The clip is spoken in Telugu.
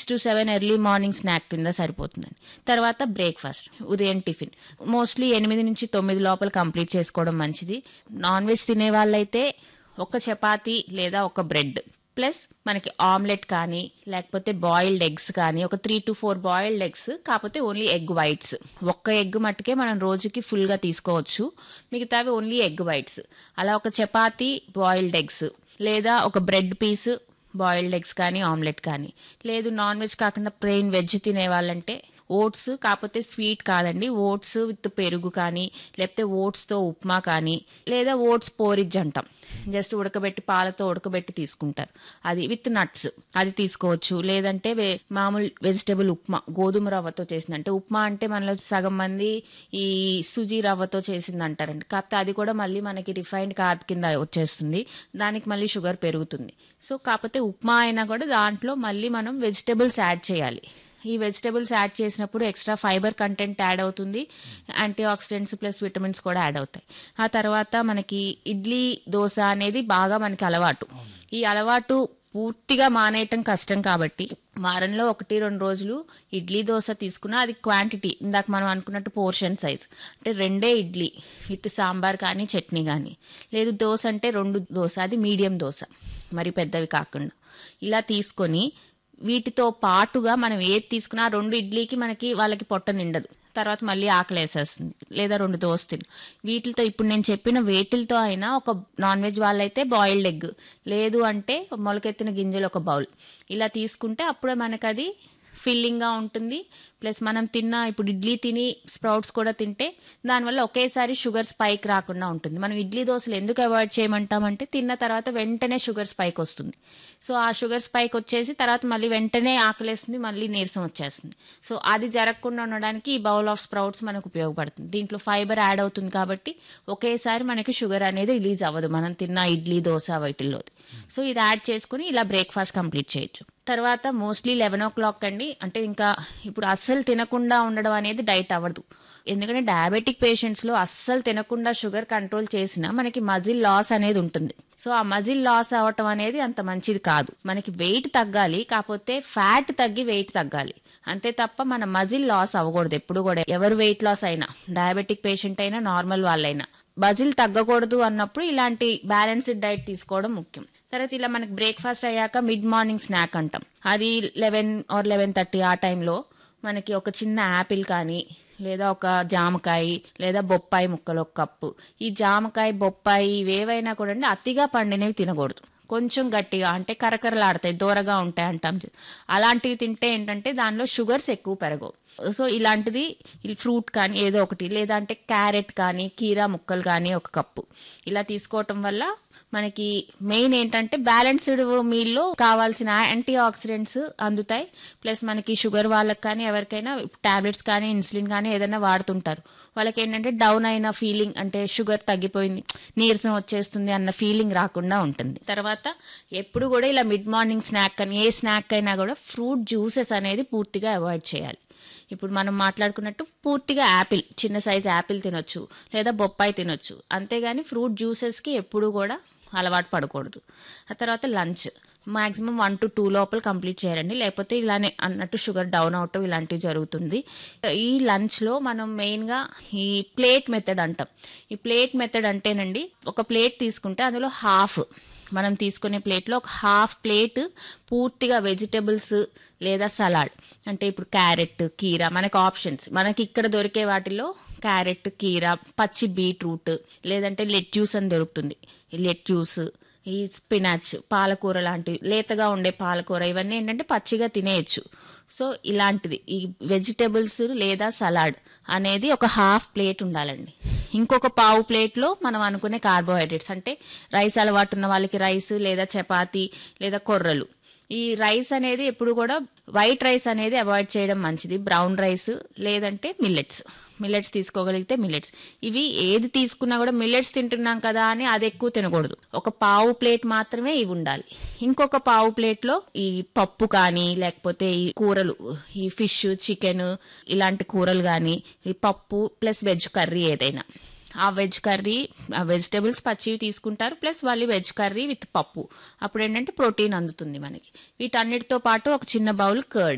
to seven early morning snack కింద సరిపోతుందండి తర్వాత బ్రేక్ఫాస్ట్ ఉదయం టిఫిన్ మోస్ట్లీ ఎనిమిది నుంచి తొమ్మిది లోపల కంప్లీట్ చేసుకోవడం మంచిది నాన్ వెజ్ తినే వాళ్ళైతే ఒక చపాతీ లేదా ఒక బ్రెడ్ ప్లస్ మనకి ఆమ్లెట్ కానీ లేకపోతే బాయిల్డ్ ఎగ్స్ కానీ ఒక three to four boiled eggs కాకపోతే ఓన్లీ ఎగ్ వైట్స్ ఒక్క ఎగ్ మట్టుకే మనం రోజుకి ఫుల్గా తీసుకోవచ్చు మిగతావి ఓన్లీ ఎగ్ వైట్స్ అలా ఒక చపాతీ బాయిల్డ్ ఎగ్స్ లేదా ఒక బ్రెడ్ పీస్ బాయిల్డ్ ఎగ్స్ కానీ ఆమ్లెట్ కానీ లేదు నాన్ వెజ్ కాకుండా ప్లెయిన్ వెజ్ తినే వాళ్ళంటే ఓట్స్ కాకపోతే స్వీట్ కాదండి ఓట్స్ విత్ పెరుగు కానీ లేకపోతే ఓట్స్తో ఉప్మా కానీ లేదా ఓట్స్ పోరిజ్ అంటాం జస్ట్ ఉడకబెట్టి పాలతో ఉడకబెట్టి తీసుకుంటారు అది విత్ నట్స్ అది తీసుకోవచ్చు లేదంటే వే- మామూలు వెజిటేబుల్ ఉప్మా గోధుమ రవ్వతో చేసింది అంటే ఉప్మా అంటే మనలో సగం మంది ఈ సుజీ రవ్వతో చేసింది అంటారండి కాకపోతే అది కూడా మళ్ళీ మనకి రిఫైన్డ్ కార్బ్ కింద వచ్చేస్తుంది దానికి మళ్ళీ షుగర్ పెరుగుతుంది సో కాకపోతే ఉప్మా అయినా కూడా దాంట్లో మళ్ళీ మనం వెజిటేబుల్స్ యాడ్ చేయాలి ఈ వెజిటేబుల్స్ యాడ్ చేసినప్పుడు ఎక్స్ట్రా ఫైబర్ కంటెంట్ యాడ్ అవుతుంది యాంటీ ఆక్సిడెంట్స్ ప్లస్ విటమిన్స్ కూడా యాడ్ అవుతాయి ఆ తర్వాత మనకి ఇడ్లీ దోశ అనేది బాగా మనకి అలవాటు ఈ అలవాటు పూర్తిగా మానేయటం కష్టం కాబట్టి వారంలో ఒకటి రెండు రోజులు ఇడ్లీ దోశ తీసుకున్నా అది క్వాంటిటీ ఇందాక మనం అనుకున్నట్టు పోర్షన్ సైజ్ అంటే రెండే ఇడ్లీ విత్ సాంబార్ కానీ చట్నీ కానీ లేదు దోశ అంటే రెండు దోశ అది మీడియం దోశ మరి పెద్దవి కాకుండా ఇలా తీసుకొని వీటితో పాటుగా మనం ఏది తీసుకున్నా ఆ రెండు ఇడ్లీకి మనకి వాళ్ళకి పొట్ట నిండదు తర్వాత మళ్ళీ ఆకలి వేసేస్తుంది లేదా రెండు దోస్తులు వీటితో ఇప్పుడు నేను చెప్పిన వేటిలతో అయినా ఒక నాన్ వెజ్ వాళ్ళైతే బాయిల్డ్ ఎగ్ లేదు అంటే మొలకెత్తిన గింజలు ఒక బౌల్ ఇలా తీసుకుంటే అప్పుడే మనకు అది ఫిల్లింగ్గా ఉంటుంది ప్లస్ మనం తిన్న ఇప్పుడు ఇడ్లీ తిని స్ప్రౌట్స్ కూడా తింటే దానివల్ల ఒకేసారి షుగర్ స్పైక్ రాకుండా ఉంటుంది మనం ఇడ్లీ దోశలు ఎందుకు అవాయిడ్ చేయమంటామంటే తిన్న తర్వాత వెంటనే షుగర్ స్పైక్ వస్తుంది సో ఆ షుగర్ స్పైక్ వచ్చేసి తర్వాత మళ్ళీ వెంటనే ఆకలేస్తుంది మళ్ళీ నీరసం వచ్చేస్తుంది సో అది జరగకుండా ఉండడానికి ఈ బౌల్ ఆఫ్ స్ప్రౌట్స్ మనకు ఉపయోగపడుతుంది దీంట్లో ఫైబర్ యాడ్ అవుతుంది కాబట్టి ఒకేసారి మనకి షుగర్ అనేది రిలీజ్ అవ్వదు మనం తిన్న ఇడ్లీ దోశ వీటిల్లో సో ఇది యాడ్ చేసుకుని ఇలా బ్రేక్ఫాస్ట్ కంప్లీట్ చేయొచ్చు తర్వాత మోస్ట్లీ లెవెన్ ఓ క్లాక్ అండి అంటే ఇంకా ఇప్పుడు అస్సలు తినకుండా ఉండడం అనేది డైట్ అవ్వదు ఎందుకంటే డయాబెటిక్ పేషెంట్స్లో అస్సలు తినకుండా షుగర్ కంట్రోల్ చేసినా మనకి మజిల్ లాస్ అనేది ఉంటుంది సో ఆ మజిల్ లాస్ అవ్వటం అనేది అంత మంచిది కాదు మనకి వెయిట్ తగ్గాలి కాకపోతే ఫ్యాట్ తగ్గి వెయిట్ తగ్గాలి అంతే తప్ప మన మజిల్ లాస్ అవ్వకూడదు ఎప్పుడు కూడా ఎవరు వెయిట్ లాస్ అయినా డయాబెటిక్ పేషెంట్ అయినా నార్మల్ వాళ్ళైనా మజిల్ తగ్గకూడదు అన్నప్పుడు ఇలాంటి బ్యాలెన్స్డ్ డైట్ తీసుకోవడం ముఖ్యం తర్వాత ఇలా మనకి బ్రేక్ఫాస్ట్ అయ్యాక మిడ్ మార్నింగ్ స్నాక్ అంటాం అది లెవెన్ ఆర్ లెవెన్ థర్టీ ఆ టైంలో మనకి ఒక చిన్న యాపిల్ కానీ లేదా ఒక జామకాయ లేదా బొప్పాయి ముక్కలు ఒక కప్పు ఈ జామకాయ బొప్పాయి ఇవేవైనా కూడా అండి అతిగా పండినవి తినకూడదు కొంచెం గట్టిగా అంటే కరకరలాడతాయి దూరగా ఉంటాయి అంటాం చూ- అలాంటివి తింటే ఏంటంటే దానిలో షుగర్స్ ఎక్కువ పెరగవు సో ఇలాంటిది ఫ్రూట్ కానీ ఏదో ఒకటి లేదంటే క్యారెట్ కానీ కీరా ముక్కలు కానీ ఒక కప్పు ఇలా తీసుకోవటం వల్ల మనకి మెయిన్ ఏంటంటే బ్యాలెన్స్డ్ మీల్లో కావాల్సిన యాంటీ ఆక్సిడెంట్స్ అందుతాయి ప్లస్ మనకి షుగర్ వాళ్ళకి కానీ ఎవరికైనా టాబ్లెట్స్ కానీ ఇన్సులిన్ కానీ ఏదైనా వాడుతుంటారు వాళ్ళకి ఏంటంటే డౌన్ అయిన ఫీలింగ్ అంటే షుగర్ తగ్గిపోయింది నీరసం వచ్చేస్తుంది అన్న ఫీలింగ్ రాకుండా ఉంటుంది తర్వాత ఎప్పుడు కూడా ఇలా మిడ్ మార్నింగ్ స్నాక్ అని ఏ స్నాక్ అయినా కూడా ఫ్రూట్ జ్యూసెస్ అనేది పూర్తిగా అవాయిడ్ చేయాలి ఇప్పుడు మనం మాట్లాడుకున్నట్టు పూర్తిగా యాపిల్ చిన్న సైజ్ యాపిల్ తినొచ్చు లేదా బొప్పాయి తినొచ్చు అంతేగాని ఫ్రూట్ జ్యూసెస్కి ఎప్పుడు కూడా అలవాటు పడకూడదు ఆ తర్వాత lunch maximum one to two లోపల కంప్లీట్ చేయాలండి లేకపోతే ఇలానే అన్నట్టు షుగర్ డౌన్ అవటం ఇలాంటివి జరుగుతుంది ఈ లంచ్లో మనం మెయిన్గా ఈ ప్లేట్ మెథడ్ అంటాం ఈ ప్లేట్ మెథడ్ అంటేనండి ఒక ప్లేట్ తీసుకుంటే అందులో హాఫ్ మనం తీసుకునే ప్లేట్లో ఒక హాఫ్ ప్లేట్ పూర్తిగా వెజిటబుల్స్ లేదా సలాడ్ అంటే ఇప్పుడు క్యారెట్ కీరా మనకు ఆప్షన్స్ మనకి ఇక్కడ దొరికే వాటిలో క్యారెట్ కీరా పచ్చి బీట్రూట్ లేదంటే లెట్ జ్యూస్ అని దొరుకుతుంది ఈ లెట్ జ్యూస్ ఈ స్పినాచ్ పాలకూర లాంటివి లేతగా ఉండే పాలకూర ఇవన్నీ ఏంటంటే పచ్చిగా తినేయచ్చు సో ఇలాంటిది ఈ వెజిటబుల్స్ లేదా సలాడ్ అనేది ఒక హాఫ్ ప్లేట్ ఉండాలండి ఇంకొక పావు ప్లేట్లో మనం అనుకునే కార్బోహైడ్రేట్స్ అంటే రైస్ అలవాటు ఉన్న వాళ్ళకి రైస్ లేదా చపాతీ లేదా కొర్రలు ఈ రైస్ అనేది ఎప్పుడు కూడా వైట్ రైస్ అనేది అవాయిడ్ చేయడం మంచిది బ్రౌన్ రైస్ లేదంటే మిల్లెట్స్ మిల్లెట్స్ తీసుకోగలిగితే మిల్లెట్స్ ఇవి ఏది తీసుకున్నా కూడా మిల్లెట్స్ తింటున్నాం కదా అని అది ఎక్కువ తినకూడదు ఒక పావు ప్లేట్ మాత్రమే ఇవి ఉండాలి ఇంకొక పావు ప్లేట్లో ఈ పప్పు కానీ లేకపోతే ఈ కూరలు ఈ ఫిష్ చికెన్ ఇలాంటి కూరలు కానీ ఈ పప్పు ప్లస్ వెజ్ కర్రీ ఏదైనా ఆ వెజ్ కర్రీ ఆ వెజిటేబుల్స్ పచ్చివి తీసుకుంటారు ప్లస్ వాళ్ళు వెజ్ కర్రీ విత్ పప్పు అప్పుడు ఏంటంటే ప్రోటీన్ అందుతుంది మనకి వీటన్నిటితో పాటు ఒక చిన్న బౌల్ కర్డ్